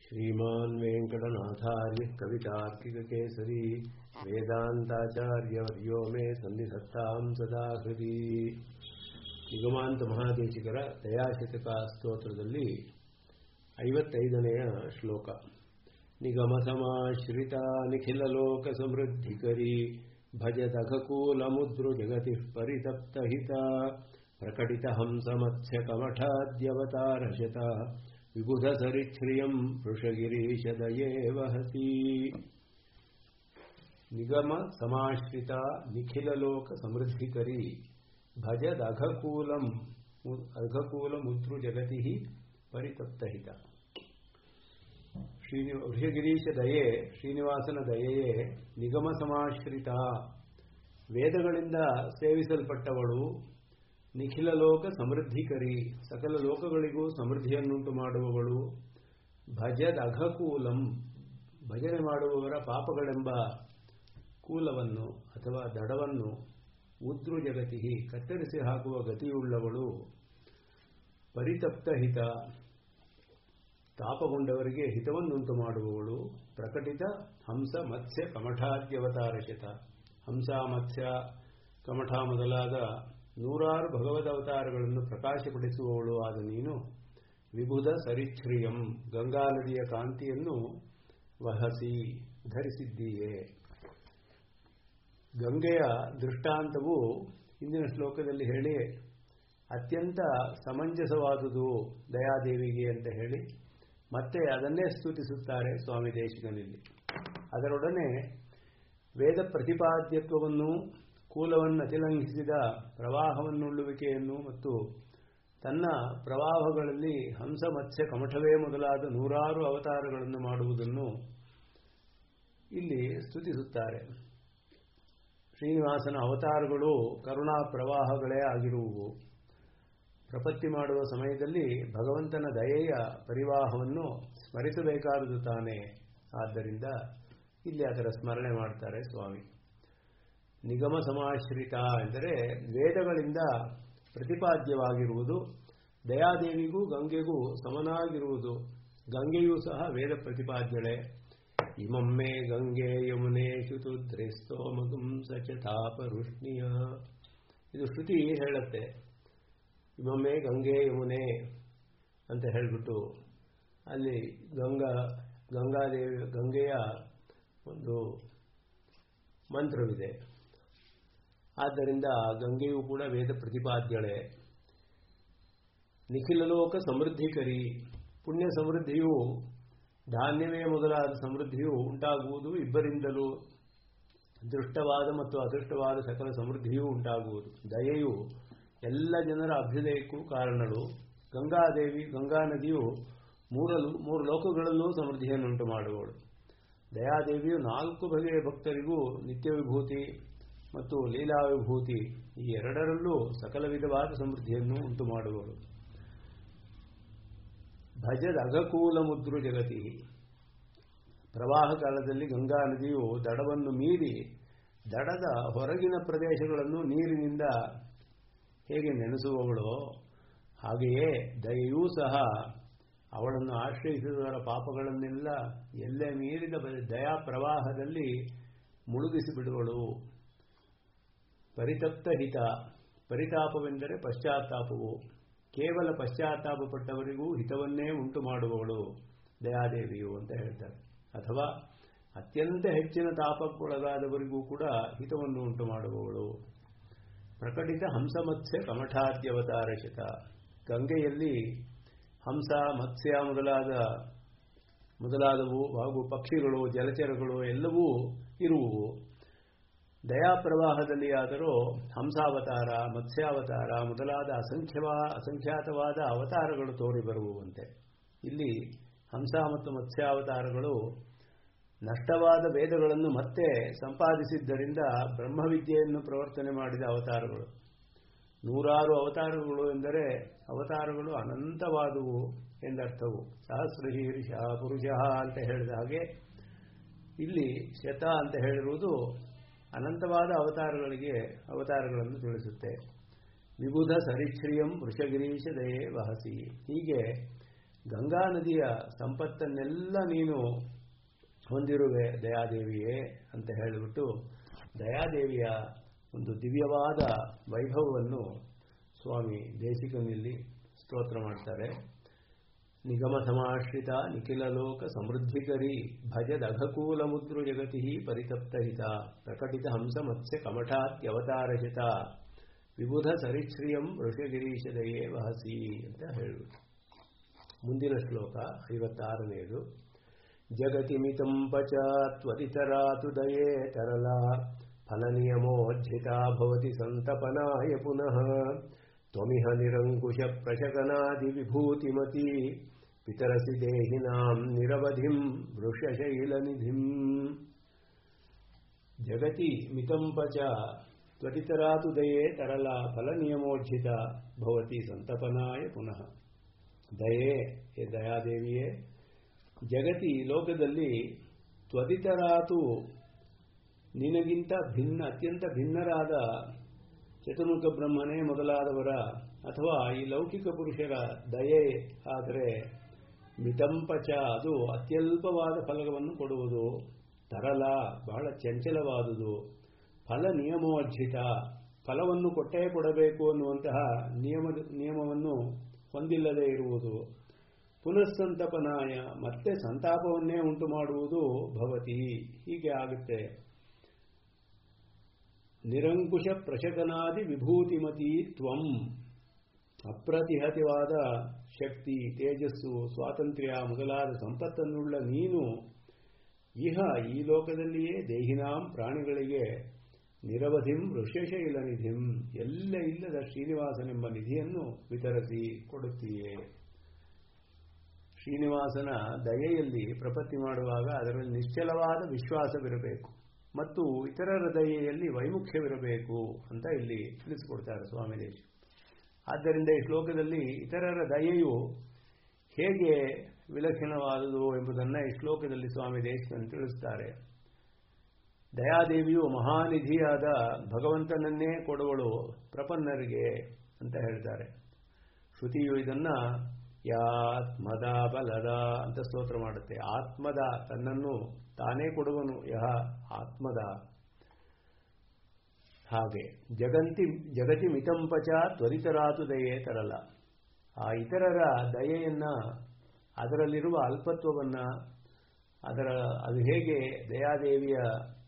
श्रीमान् वेङ्कटनाथार्यः कवितार्किककेसरी ವೇದಾಂತಾಚಾರ್ಯवर्यो मे ಸನ್ನಿಧತ್ತಾಂ ಸದಾ ಹೃದಿ ನಿಗಮಾಂತ ಮಹಾದೇಶಿಕರ ದಯಾಶತಕ ಸ್ತೋತ್ರದಲ್ಲಿ ಐವತ್ತೈದನೆಯ ಶ್ಲೋಕ ನಿಗಮ ಸಮಾಶ್ರಿತ ನಿಖಿಲ ಲೋಕ ಸಮೃದ್ಧಿಕರಿ ಭಜದಘಕೂಲ ಮುದ್ರು ಜಗತಿ ಪರಿತಪ್ತಹಿತ ಪ್ರಕಟಿತ ಹಂಸ ಮತ್ಸ್ಯ ಕಮಠಾದ್ಯವತಾರಶತ ವಿಬುಧ ಸರಿಚ್ಛ್ರಿಯಂ ವೃಷಗಿರೀಶದಯೇ ವಹಸಿ ನಿಗಮ ಸಮಾಶ್ರಿತ ನಿಖಿಲ ಲೋಕ ಸಮೃದ್ಧಿಕರಿ ಭಜದ್ ಅಘಕೂಲಂ ಅಘಕೂಲ ಮುದ್ರು ಜಗತಿ ಪರಿತಪ್ತಹಿತ ಶ್ರೀನಿ ವೃಷಗಿರೀಶ ದಯೆ ಶ್ರೀನಿವಾಸನ ದಯೆಯೇ ನಿಗಮ ಸಮಾಶ್ರಿತ ವೇದಗಳಿಂದ ಸೇವಿಸಲ್ಪಟ್ಟವಳು ನಿಖಿಲ ಲೋಕ ಸಮೃದ್ಧಿಕರಿ ಸಕಲ ಲೋಕಗಳಿಗೂ ಸಮೃದ್ಧಿಯನ್ನುಂಟು ಮಾಡುವವಳು ಭಜದ್ ಅಘಕೂಲಂ ಭಜನೆ ಮಾಡುವವರ ಪಾಪಗಳೆಂಬ ಕೂಲವನ್ನು ಅಥವಾ ದಡವನ್ನು ಉದ್ರು ಜಗತಿ ಕತ್ತರಿಸಿ ಹಾಕುವ ಗತಿಯುಳ್ಳವಳು ಪರಿತಪ್ತ ಹಿತ ತಾಪಗೊಂಡವರಿಗೆ ಹಿತವನ್ನುಂಟು ಮಾಡುವವಳು ಪ್ರಕಟಿತ ಹಂಸ ಮತ್ಸ್ಯ ಕಮಠಾದ್ಯವತಾರಶತ ಹಂಸ ಮತ್ಸ್ಯ ಕಮಠ ಮೊದಲಾದ ನೂರಾರು ಭಗವದ್ ಅವತಾರಗಳನ್ನು ಪ್ರಕಾಶಪಡಿಸುವವಳು ಆದ ನೀನು ವಿಬುಧ ಸರಿಚ್ಛ್ರಿಯಂ ಗಂಗಾ ನದಿಯ ಕಾಂತಿಯನ್ನು ವಹಸಿ ಧರಿಸಿದ್ದೀಯೇ ಗಂಗೆಯ ದೃಷ್ಟಾಂತವು ಹಿಂದಿನ ಶ್ಲೋಕದಲ್ಲಿ ಹೇಳಿ ಅತ್ಯಂತ ಸಮಂಜಸವಾದುದು ದಯಾದೇವಿಗೆ ಅಂತ ಹೇಳಿ ಮತ್ತೆ ಅದನ್ನೇ ಸ್ತುತಿಸುತ್ತಾರೆ ಸ್ವಾಮಿ ದೇಶಿಕನಲ್ಲಿ ಅದರೊಡನೆ ವೇದ ಪ್ರತಿಪಾದ್ಯತ್ವವನ್ನು ಕೂಲವನ್ನು ಅತಿಲಂಘಿಸಿದ ಪ್ರವಾಹವನ್ನುಳ್ಳುವಿಕೆಯನ್ನು ಮತ್ತು ತನ್ನ ಪ್ರವಾಹಗಳಲ್ಲಿ ಹಂಸ ಮತ್ಸ್ಯ ಕಮಠವೇ ಮೊದಲಾದ ನೂರಾರು ಅವತಾರಗಳನ್ನು ಮಾಡುವುದನ್ನು ಇಲ್ಲಿ ಸ್ತುತಿಸುತ್ತಾರೆ ಶ್ರೀನಿವಾಸನ ಅವತಾರಗಳು ಕರುಣಾ ಪ್ರವಾಹಗಳೇ ಆಗಿರುವುವು ಪ್ರಪತ್ತಿ ಮಾಡುವ ಸಮಯದಲ್ಲಿ ಭಗವಂತನ ದಯೆಯ ಪರಿವಾಹವನ್ನು ಸ್ಮರಿಸಬೇಕಾದುದು ತಾನೇ ಆದ್ದರಿಂದ ಇಲ್ಲಿ ಅದರ ಸ್ಮರಣೆ ಮಾಡ್ತಾರೆ ಸ್ವಾಮಿ ನಿಗಮ ಸಮಾಶ್ರಿತ ಎಂದರೆ ವೇದಗಳಿಂದ ಪ್ರತಿಪಾದ್ಯವಾಗಿರುವುದು ದಯಾದೇವಿಗೂ ಗಂಗೆಗೂ ಸಮನಾಗಿರುವುದು ಗಂಗೆಯೂ ಸಹ ವೇದ ಪ್ರತಿಪಾದ್ಯಳೆ ಇಮಮ್ಮೆ ಗಂಗೆ ಯಮುನೆ ಶುತುದ್ರಿಸ್ತೋಮಗುಂ ಸಚ ತಾಪರುಷ್ಣಿಯ ಇದು ಶ್ರುತಿ ಹೇಳುತ್ತೆ ಇಮಮ್ಮೆ ಗಂಗೆ ಯಮುನೆ ಅಂತ ಹೇಳಿಬಿಟ್ಟು ಅಲ್ಲಿ ಗಂಗಾ ಗಂಗಾದೇವಿ ಗಂಗೆಯ ಒಂದು ಮಂತ್ರವಿದೆ ಆದ್ದರಿಂದ ಗಂಗೆಯೂ ಕೂಡ ವೇದ ಪ್ರತಿಪಾದ್ಯಳೆ ನಿಖಿಲ ಲೋಕ ಸಮೃದ್ಧಿಕರಿ ಪುಣ್ಯ ಸಮೃದ್ಧಿಯು ಧಾನ್ಯವೇ ಮೊದಲಾದ ಸಮೃದ್ಧಿಯು ಉಂಟಾಗುವುದು ಇಬ್ಬರಿಂದಲೂ ದೃಷ್ಟವಾದ ಮತ್ತು ಅದೃಷ್ಟವಾದ ಸಕಲ ಸಮೃದ್ಧಿಯೂ ಉಂಟಾಗುವುದು ದಯೆಯು ಎಲ್ಲ ಜನರ ಅಭ್ಯುದಯಕ್ಕೂ ಕಾರಣಳು ಗಂಗಾದೇವಿ ಗಂಗಾ ನದಿಯು ಮೂರಲು ಮೂರು ಲೋಕಗಳಲ್ಲೂ ಸಮೃದ್ಧಿಯನ್ನುಂಟು ಮಾಡುವಳು ದಯಾದೇವಿಯು ನಾಲ್ಕು ಬಗೆಯ ಭಕ್ತರಿಗೂ ನಿತ್ಯ ವಿಭೂತಿ ಮತ್ತು ಲೀಲಾ ವಿಭೂತಿ ಈ ಎರಡರಲ್ಲೂ ಸಕಲ ವಿಧವಾದ ಸಮೃದ್ಧಿಯನ್ನು ಉಂಟು ಮಾಡುವಳು ಭಜದ ಅಗಕೂಲ ಮುದ್ರು ಜಗತಿ ಪ್ರವಾಹ ಕಾಲದಲ್ಲಿ ಗಂಗಾ ನದಿಯು ದಡವನ್ನು ಮೀರಿ ದಡದ ಹೊರಗಿನ ಪ್ರದೇಶಗಳನ್ನು ನೀರಿನಿಂದ ಹೇಗೆ ನೆನೆಸುವವಳೋ ಹಾಗೆಯೇ ದಯೆಯೂ ಸಹ ಅವಳನ್ನು ಆಶ್ರಯಿಸಿದವರ ಪಾಪಗಳನ್ನೆಲ್ಲ ಎಲ್ಲೇ ಮೀರಿದ ದಯಾ ಪ್ರವಾಹದಲ್ಲಿ ಮುಳುಗಿಸಿ ಬಿಡುವಳು ಪರಿತಪ್ತ ಹಿತ ಪರಿತಾಪವೆಂದರೆ ಪಶ್ಚಾತ್ತಾಪವು ಕೇವಲ ಪಶ್ಚಾತ್ತಾಪಪಟ್ಟವರಿಗೂ ಹಿತವನ್ನೇ ಉಂಟು ಮಾಡುವವಳು ದಯಾದೇವಿಯು ಅಂತ ಹೇಳ್ತಾರೆ ಅಥವಾ ಅತ್ಯಂತ ಹೆಚ್ಚಿನ ತಾಪಕ್ಕೊಳಗಾದವರಿಗೂ ಕೂಡ ಹಿತವನ್ನು ಉಂಟು ಮಾಡುವವಳು ಪ್ರಕಟಿತ ಹಂಸ ಮತ್ಸ್ಯ ಕಮಠಾದ್ಯವತಾರಶತ ಗಂಗೆಯಲ್ಲಿ ಹಂಸ ಮತ್ಸ್ಯ ಮೊದಲಾದ ಮೊದಲಾದವು ಹಾಗೂ ಪಕ್ಷಿಗಳು ಜಲಚರಗಳು ಎಲ್ಲವೂ ಇರುವುವು ದಯಾಪ್ರವಾಹದಲ್ಲಿ ಆದರೂ ಹಂಸಾವತಾರ ಮತ್ಸ್ಯಾವತಾರ ಮೊದಲಾದ ಅಸಂಖ್ಯವಾ ಅಸಂಖ್ಯಾತವಾದ ಅವತಾರಗಳು ತೋರಿ ಬರುವಂತೆ ಇಲ್ಲಿ ಹಂಸ ಮತ್ತು ಮತ್ಸ್ಯಾವತಾರಗಳು ನಷ್ಟವಾದ ವೇದಗಳನ್ನು ಮತ್ತೆ ಸಂಪಾದಿಸಿದ್ದರಿಂದ ಬ್ರಹ್ಮವಿದ್ಯೆಯನ್ನು ಪ್ರವರ್ತನೆ ಮಾಡಿದ ಅವತಾರಗಳು ನೂರಾರು ಅವತಾರಗಳು ಎಂದರೆ ಅವತಾರಗಳು ಅನಂತವಾದುವು ಎಂದರ್ಥವು ಸಹಸ್ರಶೀರ್ಷ ಪುರುಷ ಅಂತ ಹೇಳಿದ ಹಾಗೆ ಇಲ್ಲಿ ಶತ ಅಂತ ಹೇಳಿರುವುದು ಅನಂತವಾದ ಅವತಾರಗಳಿಗೆ ಅವತಾರಗಳನ್ನು ತಿಳಿಸುತ್ತೆ ವಿಬುಧ ಸರಿಶ್ರಿಯಂ ವೃಷಗಿರೀಶ ದಯೆ ವಹಸಿ ಹೀಗೆ ಗಂಗಾ ನದಿಯ ಸಂಪತ್ತನ್ನೆಲ್ಲ ನೀನು ಹೊಂದಿರುವೆ ದಯಾದೇವಿಯೇ ಅಂತ ಹೇಳಿಬಿಟ್ಟು ದಯಾದೇವಿಯ ಒಂದು ದಿವ್ಯವಾದ ವೈಭವವನ್ನು ಸ್ವಾಮಿ ದೇಶಿಕನಲ್ಲಿ ಸ್ತೋತ್ರ ಮಾಡ್ತಾರೆ ನಿಗಮ ಸಮಾಶ್ರಿತ ನಿಖಿಲ ಲೋಕ ಸಮೃದ್ಧಿಕರಿ ಭಜದಘಕೂಲ ಮುದ್ರು ಜಗತಿ ಪರಿತಪ್ತಹಿತ ಪ್ರಕಟಿತ ಹಂಸ ಮತ್ಸ್ಯ ಕಮಠಾತ್ಯವತಾರಹಿತ ವಿಬುಧ ಸರಿಶ್ರಿಯಂ ಋಷಗಿರೀಶದಯೇ ವಹಸಿ ಅಂತ ಹೇಳಿಬಿಟ್ಟು ಮುಂದಿನ ಶ್ಲೋಕ ಐವತ್ತಾರನೆಯದು ಜಗತಿ ಮಿತಂ ಪಚ ತ್ವರಿತರಾತು ದಯೇ ತರಲ ಫಲನಿಯಮೋಜ್ಜಿತ ಭವತಿ ಸಂತಪನಾಯ ಪುನಃ ತ್ವಮಿಹ ನಿರಂಕುಶ ಪ್ರಶಕನಾದಿ ವಿಭೂತಿಮತಿ ಪಿತರಸಿ ದೇಹಿನಾಂ ನಿರವಧಿಂ ವೃಷಶೈಲನಿಧಿಂ ಜಗತಿ ಮಿತಂ ಪಚ ತ್ವರಿತರಾತು ದಯೇ ತರಲ ಫಲನಿಯಮೋಜ್ಜಿತ ಭವತಿ ಸಂತಪನಾಯ ಪುನಃ ದಯೆ ಹೇ ದಯಾದೇವಿಯೇ ಜಗತಿ ಲೋಕದಲ್ಲಿ ತ್ವದಿತರಾತು ನಿನಗಿಂತ ಭಿನ್ನ ಅತ್ಯಂತ ಭಿನ್ನರಾದ ಚತುರ್ಮುಖ ಬ್ರಹ್ಮನೇ ಮೊದಲಾದವರ ಅಥವಾ ಈ ಲೌಕಿಕ ಪುರುಷರ ದಯೆ ಆದರೆ ಮಿತಂಪಚ ಅದು ಅತ್ಯಲ್ಪವಾದ ಫಲವನ್ನು ಕೊಡುವುದು ತರಲ ಬಹಳ ಚಂಚಲವಾದುದು ಫಲ ನಿಯಮೋರ್ಜಿತ ಫಲವನ್ನು ಕೊಟ್ಟೇ ಕೊಡಬೇಕು ಅನ್ನುವಂತಹ ನಿಯಮದ ನಿಯಮವನ್ನು ಹೊಂದಿಲ್ಲದೆ ಇರುವುದು ಪುನಃಸಂತಪನಾಯ ಮತ್ತೆ ಸಂತಾಪವನ್ನೇ ಉಂಟು ಮಾಡುವುದು ಭವತಿ ಹೀಗೆ ಆಗುತ್ತೆ ನಿರಂಕುಶ ಪ್ರಶಕನಾದಿ ವಿಭೂತಿಮತಿ ತ್ವಂ ಅಪ್ರತಿಹತವಾದ ಶಕ್ತಿ ತೇಜಸ್ಸು ಸ್ವಾತಂತ್ರ್ಯ ಮೊದಲಾದ ಸಂಪತ್ತನ್ನುಳ್ಳ ನೀನು ಇಹ ಈ ಲೋಕದಲ್ಲಿಯೇ ದೇಹಿನಾಂ ಪ್ರಾಣಿಗಳಿಗೆ ನಿರವಧಿಂ ಋಷಶೈಲ ನಿಧಿಂ ಎಲ್ಲ ಇಲ್ಲದ ಶ್ರೀನಿವಾಸನೆಂಬ ನಿಧಿಯನ್ನು ವಿತರಿಸಿ ಕೊಡುತ್ತೀಯೇ ಶ್ರೀನಿವಾಸನ ದಯೆಯಲ್ಲಿ ಪ್ರಪತ್ತಿ ಮಾಡುವಾಗ ಅದರಲ್ಲಿ ನಿಶ್ಚಲವಾದ ವಿಶ್ವಾಸವಿರಬೇಕು ಮತ್ತು ಇತರರ ದಯೆಯಲ್ಲಿ ವೈಮುಖ್ಯವಿರಬೇಕು ಅಂತ ಇಲ್ಲಿ ತಿಳಿಸಿಕೊಡ್ತಾರೆ ಸ್ವಾಮಿ ದೇಶ ಆದ್ದರಿಂದ ಈ ಶ್ಲೋಕದಲ್ಲಿ ಇತರರ ದಯೆಯು ಹೇಗೆ ವಿಲಕ್ಷಣವಾದುದು ಎಂಬುದನ್ನು ಈ ಶ್ಲೋಕದಲ್ಲಿ ಸ್ವಾಮಿ ದೇಶಕನ್ ತಿಳಿಸುತ್ತಾರೆ ದಯಾದೇವಿಯು ಮಹಾನಿಧಿಯಾದ ಭಗವಂತನನ್ನೇ ಕೊಡುವಳು ಪ್ರಪನ್ನರಿಗೆ ಅಂತ ಹೇಳ್ತಾರೆ ಶ್ರುತಿಯು ಇದನ್ನ ಯಾತ್ಮದ ಬಲದ ಅಂತ ಸ್ತೋತ್ರ ಮಾಡುತ್ತೆ ಆತ್ಮದ ತನ್ನನ್ನು ತಾನೇ ಕೊಡುವನು ಯಹ ಆತ್ಮದ ಹಾಗೆ ಜಗಂತಿ ಜಗತಿ ಮಿತಂಪಚ ತ್ವರಿತರಾತು ದಯೆ ತರಲ ಆ ಇತರರ ದಯೆಯನ್ನ ಅದರಲ್ಲಿರುವ ಅಲ್ಪತ್ವವನ್ನ ಅದರ ಅದು ಹೇಗೆ ದಯಾದೇವಿಯ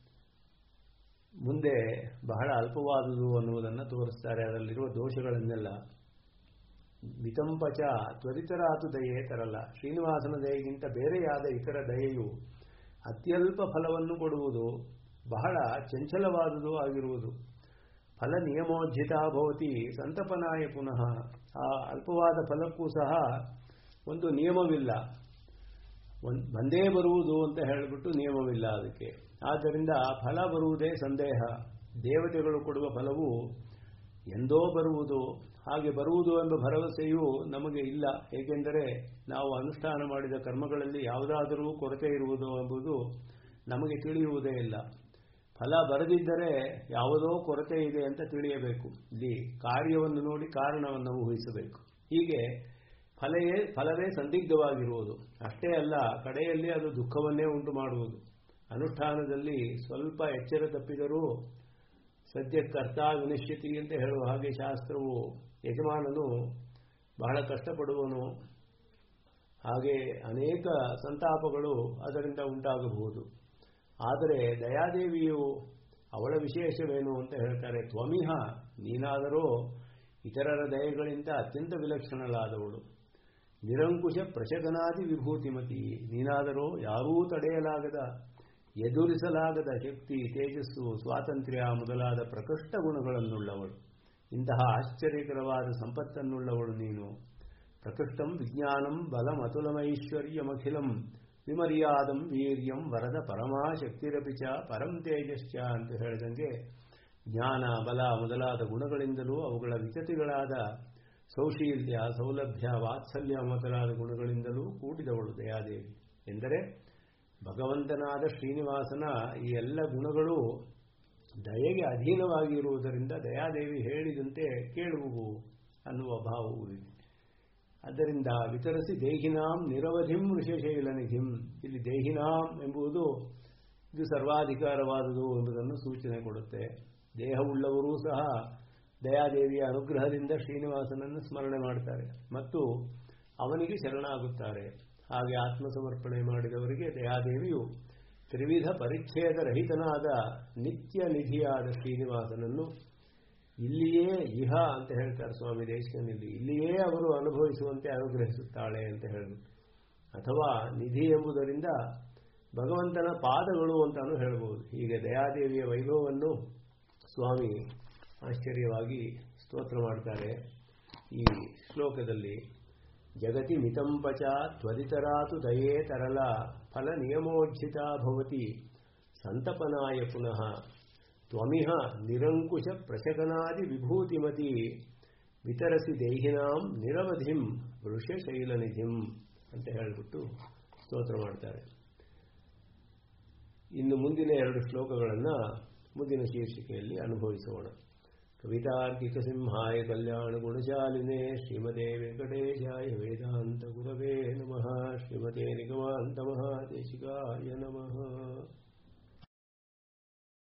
ಮುಂದೆ ಬಹಳ ಅಲ್ಪವಾದುದು ಅನ್ನುವುದನ್ನು ತೋರಿಸ್ತಾರೆ ಅದರಲ್ಲಿರುವ ದೋಷಗಳನ್ನೆಲ್ಲ ಮಿತಂಪಚ ತ್ವರಿತರಾತು ದಯೆ ತರಲ್ಲ ಶ್ರೀನಿವಾಸನ ದಯೆಗಿಂತ ಬೇರೆಯಾದ ಇತರ ದಯೆಯು ಅತ್ಯಲ್ಪ ಫಲವನ್ನು ಕೊಡುವುದು ಬಹಳ ಚಂಚಲವಾದುದು ಆಗಿರುವುದು ಫಲ ನಿಯಮೋಜ್ಜಿತ ಭವತಿ ಸಂತಪನಾಯ ಪುನಃ ಆ ಅಲ್ಪವಾದ ಫಲಕ್ಕೂ ಸಹ ಒಂದು ನಿಯಮವಿಲ್ಲ ಬಂದೇ ಬರುವುದು ಅಂತ ಹೇಳಿಬಿಟ್ಟು ನಿಯಮವಿಲ್ಲ ಅದಕ್ಕೆ ಆದ್ದರಿಂದ ಫಲ ಬರುವುದೇ ಸಂದೇಹ ದೇವತೆಗಳು ಕೊಡುವ ಫಲವು ಎಂದೋ ಬರುವುದು ಹಾಗೆ ಬರುವುದು ಎಂಬ ಭರವಸೆಯೂ ನಮಗೆ ಇಲ್ಲ ಏಕೆಂದರೆ ನಾವು ಅನುಷ್ಠಾನ ಮಾಡಿದ ಕರ್ಮಗಳಲ್ಲಿ ಯಾವುದಾದರೂ ಕೊರತೆ ಇರುವುದು ಎಂಬುದು ನಮಗೆ ತಿಳಿಯುವುದೇ ಇಲ್ಲ ಫಲ ಬರದಿದ್ದರೆ ಯಾವುದೋ ಕೊರತೆ ಇದೆ ಅಂತ ತಿಳಿಯಬೇಕು ಇಲ್ಲಿ ಕಾರ್ಯವನ್ನು ನೋಡಿ ಕಾರಣವನ್ನು ಊಹಿಸಬೇಕು ಹೀಗೆ ಫಲವೇ ಫಲವೇ ಸಂದಿಗ್ಧವಾಗಿರುವುದು ಅಷ್ಟೇ ಅಲ್ಲ ಕಡೆಯಲ್ಲಿ ಅದು ದುಃಖವನ್ನೇ ಉಂಟು ಮಾಡುವುದು ಅನುಷ್ಠಾನದಲ್ಲಿ ಸ್ವಲ್ಪ ಎಚ್ಚರ ತಪ್ಪಿದರೂ ಸದ್ಯ ಕರ್ತ ವಿನಿಶ್ಚಿತಿ ಅಂತ ಹೇಳುವ ಹಾಗೆ ಶಾಸ್ತ್ರವು ಯಜಮಾನನು ಬಹಳ ಕಷ್ಟಪಡುವನು ಹಾಗೆ ಅನೇಕ ಸಂತಾಪಗಳು ಅದರಿಂದ ಉಂಟಾಗಬಹುದು ಆದರೆ ದಯಾದೇವಿಯು ಅವಳ ವಿಶೇಷವೇನು ಅಂತ ಹೇಳ್ತಾರೆ ತ್ವಮಿಹ ನೀನಾದರೂ ಇತರರ ದಯೆಗಳಿಂದ ಅತ್ಯಂತ ವಿಲಕ್ಷಣಳಾದವಳು ನಿರಂಕುಶ ಪ್ರಶಕನಾದಿ ವಿಭೂತಿಮತಿ ನೀನಾದರೂ ಯಾರೂ ತಡೆಯಲಾಗದ ಎದುರಿಸಲಾಗದ ಶಕ್ತಿ ತೇಜಸ್ಸು ಸ್ವಾತಂತ್ರ್ಯ ಮೊದಲಾದ ಪ್ರಕೃಷ್ಟ ಗುಣಗಳನ್ನುಳ್ಳವಳು ಇಂತಹ ಆಶ್ಚರ್ಯಕರವಾದ ಸಂಪತ್ತನ್ನುಳ್ಳವಳು ನೀನು ಪ್ರಕೃಷ್ಟಂ ವಿಜ್ಞಾನಂ ಬಲಂ ಅತುಲಮೈಶ್ವರ್ಯಮಖಿಲಂ ವಿಮರ್ಯಾದಂ ವೀರ್ಯಂ ವರದ ಪರಮಾಶಕ್ತಿರಪಿ ಚ ಪರಂ ತೇಜಶ್ಚ ಅಂತ ಹೇಳಿದಂಗೆ ಜ್ಞಾನ ಬಲ ಮೊದಲಾದ ಗುಣಗಳಿಂದಲೂ ಅವುಗಳ ವಿಕತಿಗಳಾದ ಸೌಶೀಲ್ಯ ಸೌಲಭ್ಯ ವಾತ್ಸಲ್ಯ ಮೊದಲಾದ ಗುಣಗಳಿಂದಲೂ ಕೂಡಿದವಳು ದಯಾದೇವಿ ಎಂದರೆ ಭಗವಂತನಾದ ಶ್ರೀನಿವಾಸನ ಈ ಎಲ್ಲ ಗುಣಗಳು ದಯೆಗೆ ಅಧೀನವಾಗಿರುವುದರಿಂದ ದಯಾದೇವಿ ಹೇಳಿದಂತೆ ಕೇಳುವು ಅನ್ನುವ ಭಾವವು ಇದೆ ಅದರಿಂದ ವಿತರಿಸಿ ದೇಹಿನಾಂ ನಿರವಧಿಂ ಋಷಶೈಲನಿಧಿಂ ಇಲ್ಲಿ ದೇಹಿನಾಂ ಎಂಬುದು ಇದು ಸರ್ವಾಧಿಕಾರವಾದುದು ಎಂಬುದನ್ನು ಸೂಚನೆ ಕೊಡುತ್ತೆ ದೇಹವುಳ್ಳವರೂ ಸಹ ದಯಾದೇವಿಯ ಅನುಗ್ರಹದಿಂದ ಶ್ರೀನಿವಾಸನನ್ನು ಸ್ಮರಣೆ ಮಾಡ್ತಾರೆ ಮತ್ತು ಅವನಿಗೆ ಶರಣಾಗುತ್ತಾರೆ ಹಾಗೆ ಆತ್ಮಸಮರ್ಪಣೆ ಮಾಡಿದವರಿಗೆ ದಯಾದೇವಿಯು ತ್ರಿವಿಧ ಪರಿಚ್ಛೇದ ರಹಿತನಾದ ನಿತ್ಯ ನಿಧಿಯಾದ ಶ್ರೀನಿವಾಸನನ್ನು ಇಲ್ಲಿಯೇ ಇಹ ಅಂತ ಹೇಳ್ತಾರೆ ಸ್ವಾಮಿ ದೇಶಕನಲ್ಲಿ ಇಲ್ಲಿಯೇ ಅವರು ಅನುಭವಿಸುವಂತೆ ಅನುಗ್ರಹಿಸುತ್ತಾಳೆ ಅಂತ ಹೇಳಿಬಿಟ್ಟು ಅಥವಾ ನಿಧಿ ಎಂಬುದರಿಂದ ಭಗವಂತನ ಪಾದಗಳು ಅಂತಾನು ಹೇಳ್ಬೋದು ಹೀಗೆ ದಯಾದೇವಿಯ ವೈಭವವನ್ನು ಸ್ವಾಮಿ ಆಶ್ಚರ್ಯವಾಗಿ ಸ್ತೋತ್ರ ಮಾಡ್ತಾರೆ ಈ ಶ್ಲೋಕದಲ್ಲಿ ಜಗತಿ ಮಿತಂಪಚ ತ್ವರಿತರಾತು ದಯೇ ತರಲ ಫಲ ನಿಯಮೋಜ್ಜಿತ ಭವತಿ ಸಂತಪನಾಯ ಪುನಃ ತ್ವಮಿಹ ನಿರಂಕುಶ ಪ್ರಶಕನಾದಿ ವಿಭೂತಿಮತಿ ವಿತರಸಿ ದೇಹಿನಾಂ ನಿರವಧಿಂ ವೃಷಶೈಲನಿಧಿಂ ಅಂತ ಹೇಳಿಬಿಟ್ಟು ಸ್ತೋತ್ರ ಮಾಡ್ತಾರೆ ಇನ್ನು ಮುಂದಿನ ಎರಡು ಶ್ಲೋಕಗಳನ್ನು ಮುಂದಿನ ಶೀರ್ಷಿಕೆಯಲ್ಲಿ ಅನುಭವಿಸೋಣ ಕವಿತಾರ್ಕಿಕ ಸಿಂಹಾಯ ಕಲ್ಯಾಣ ಗುಣಶಾಲಿನೇ ಶ್ರೀಮತೆ ವೆಂಕಟೇಶಾಯ ವೇದಾಂತ ಗುರವೇ ನಮಃ ಶ್ರೀಮತೆ ನಿಗಮಾಂತ ಮಹಾದೇಶಿಕಾಯ ನಮಃ